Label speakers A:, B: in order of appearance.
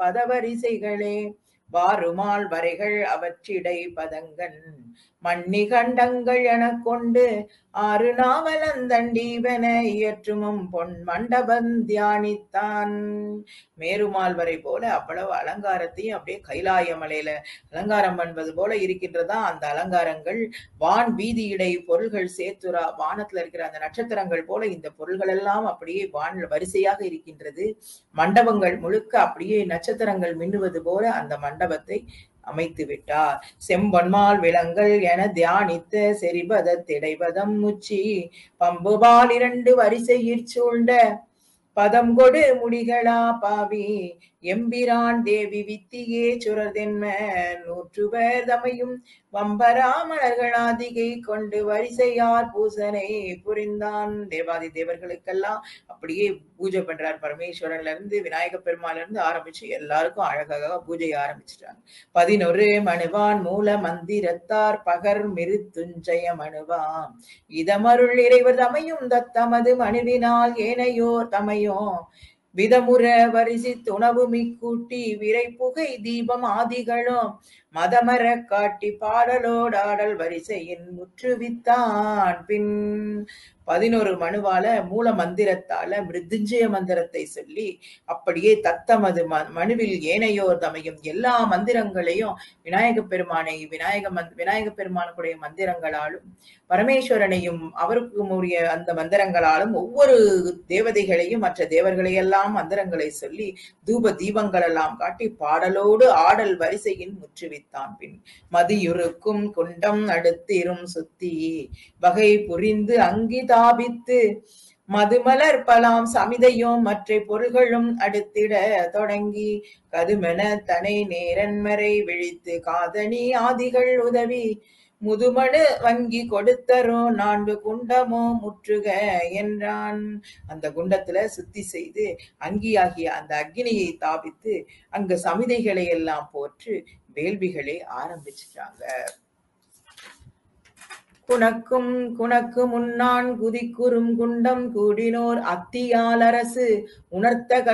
A: பதவரிசைகளே வாருமால் வரைகள் அவற்றிடை பதங்கன் மண்ணி கண்டங்கள் எனக் கொண்டு ஆறு நாவலந்தண்டீவன இயற்றுமும் பொன் மண்டபம் தியானித்தான் மேருமால் வரை போல அவ்வளவு அலங்காரத்தையும் அப்படியே கைலாய மலையில அலங்காரம் பண்ணுவது போல இருக்கின்றதா அந்த அலங்காரங்கள் வான் வீதியிடை பொருள்கள் சேத்துரா வானத்துல இருக்கிற அந்த நட்சத்திரங்கள் போல இந்த பொருள்கள் எல்லாம் அப்படியே வான் வரிசையாக இருக்கின்றது மண்டபங்கள் முழுக்க அப்படியே நட்சத்திரங்கள் மின்னுவது போல அந்த மண்டபத்தை அமைத்து விட்டார் செம்பொன்மால் விலங்கள் என தியானித்த செரிபத திடைபதம் முச்சி பம்புபால் இரண்டு வரிசையிற் சூழ்ந்த பதம் கொடு முடிகளா பாவி எம்பிரான் தேவி வித்தியே சுரதென்ம நூற்றுவர் தமையும் வம்பராமலர்களாதிகை கொண்டு வரிசையார் பூசனை புரிந்தான் தேவாதி தேவர்களுக்கெல்லாம் அப்படியே பூஜை பண்றார் பரமேஸ்வரன்ல இருந்து விநாயக பெருமாள்ல இருந்து ஆரம்பிச்சு எல்லாருக்கும் அழகாக பூஜையை ஆரம்பிச்சிட்டாங்க பதினொரு மனுவான் மூல மந்திரத்தார் பகர் மிருத்துஞ்சய மனுவாம் இதமருள் இறைவர் தமையும் தத்தமது மனுவினால் ஏனையோர் தமையும் விதமுற வரிசித்து உணவு மிக்கூட்டி விரை புகை தீபம் ஆதிகளும் மதமர காட்டி பாடலோடாடல் வரிசையின் முற்றுவித்தான் பின் பதினோரு மனுவால மூல மந்திரத்தால மிருத்துஞ்சய மந்திரத்தை சொல்லி அப்படியே தத்தமது ம மனுவில் ஏனையோர் தமையும் எல்லா மந்திரங்களையும் விநாயக பெருமானை விநாயக மந்த் விநாயக பெருமானுடைய மந்திரங்களாலும் பரமேஸ்வரனையும் அவருக்கு உரிய அந்த மந்திரங்களாலும் ஒவ்வொரு தேவதைகளையும் மற்ற தேவர்களையெல்லாம் மந்திரங்களை சொல்லி தூப தீபங்கள் எல்லாம் காட்டி பாடலோடு ஆடல் வரிசையின் முற்றுவித்தான் பின் மதியுருக்கும் குண்டம் அடுத்திரும் சுத்தி வகை புரிந்து அங்கி தாபித்து மதுமலர் பலாம் சமிதையும் மற்ற பொருள்களும் அடுத்திட தொடங்கி கதுமென தனை நேரன்மறை விழித்து காதணி ஆதிகள் உதவி முதுமடு வங்கி கொடுத்தரோ நான்கு குண்டமோ முற்றுக என்றான் அந்த குண்டத்துல சுத்தி செய்து அங்கியாகிய அந்த அக்னியை தாபித்து அங்க சமிதைகளை எல்லாம் போற்று வேள்விகளை ஆரம்பிச்சிட்டாங்க குணக்கும் குணக்கு முன்னான் குதிக்குறும் குண்டம் கூடினோர் அத்தியால் அரசு உணர்த்த